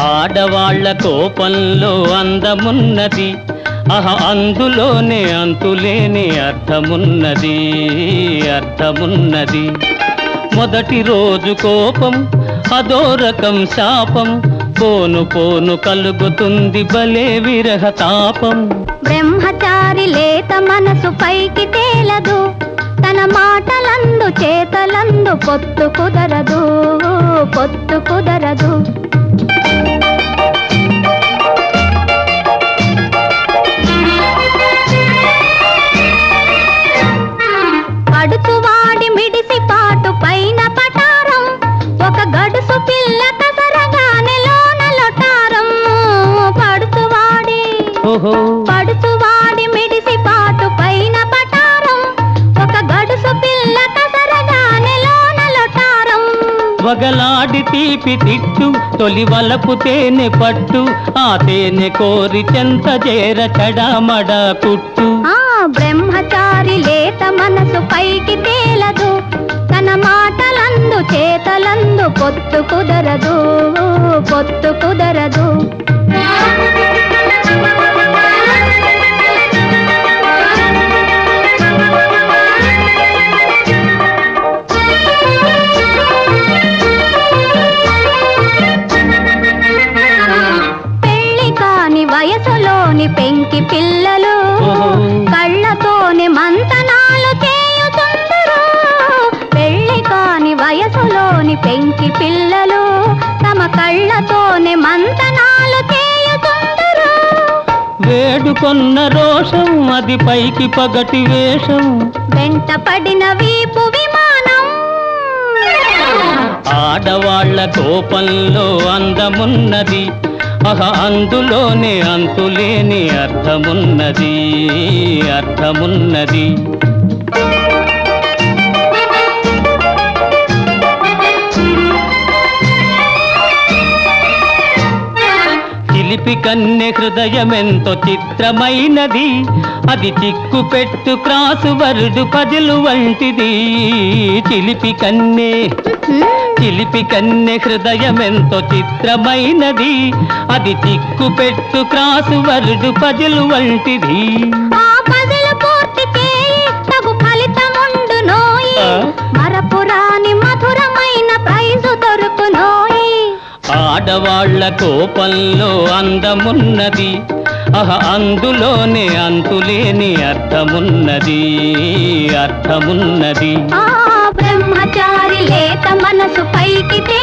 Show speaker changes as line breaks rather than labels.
ఆడవాళ్ల కోపంలో అందమున్నది అహ అందులోనే అంతులేని అర్థమున్నది అర్థమున్నది మొదటి రోజు కోపం అదో రకం శాపం పోను పోను కలుగుతుంది భలే విరహ తాపం
బ్రహ్మచారి లేత మనసు పైకి తేలదు తన మాటలందు చేతలందు పొత్తు కుదరదు పొత్తు కుదరదు పడుచువాడి మిడిసి పాటు పైన పటారం ఒక గడుసు పిల్ల కసరగానే లోన లొటారం పడుచువాడి
ఓహో
పడుచువాడి మిడిసి పాటు పైన పటారం ఒక గడుసు పిల్ల కసరగానే లోన లొటారం
వగలాడి తీపి తిట్టు తొలి వలపు తేనె పట్టు ఆ తేనె కోరి చెంత చేర చడామడ కుట్టు
ఆ బ్రహ్మచారి లేత మనసు పైకి తేలదు తన మాటలందు చేతలందు పొత్తు కుదరదు పొత్తు కుదరదు పెళ్లి కాని వయసులోని పెంకి పిల్లలు
ఓహో.
కళ్ళతోనే మంతనాలు చేయుచుందరు పెళ్లి కాని వయసులోని పెంకి పిల్లలు తమ కళ్ళతోనే మంతనాలు చేయుచుందరు
వేడుకొన్న రోషం అది పైకి పగటి వేషం
వెంట పడిన వీపు విమానం
ఆడవాళ్ల కోపంలో అందమున్నది అహ అందులోనే అంతులేని అర్థమున్నది అర్థమున్నది చిలిపి కన్నె హృదయమెంతో చిత్రమైనది అది చిక్కు పెట్టు క్రాసు వరుడు పజలు వంటిది చిలిపి కన్నె చిలిపి కన్నె హృదయమెంతో చిత్రమైనది అది చిక్కు పెట్టు క్రాసు వరుడు పజలు వంటిది
ఆ పదలు పూర్తి చేయి తగు ఫలితముండు నోయి
ఆ?
మరపురాని మధురమైన ప్రైజు దొరుకునోయి
ఆడవాళ్ల కోపంలో అందమున్నది అహ అందులోనే అంతులేని అర్థమున్నది అర్థమున్నది
ఆ బ్రహ్మచారి లేత మనసు పైకి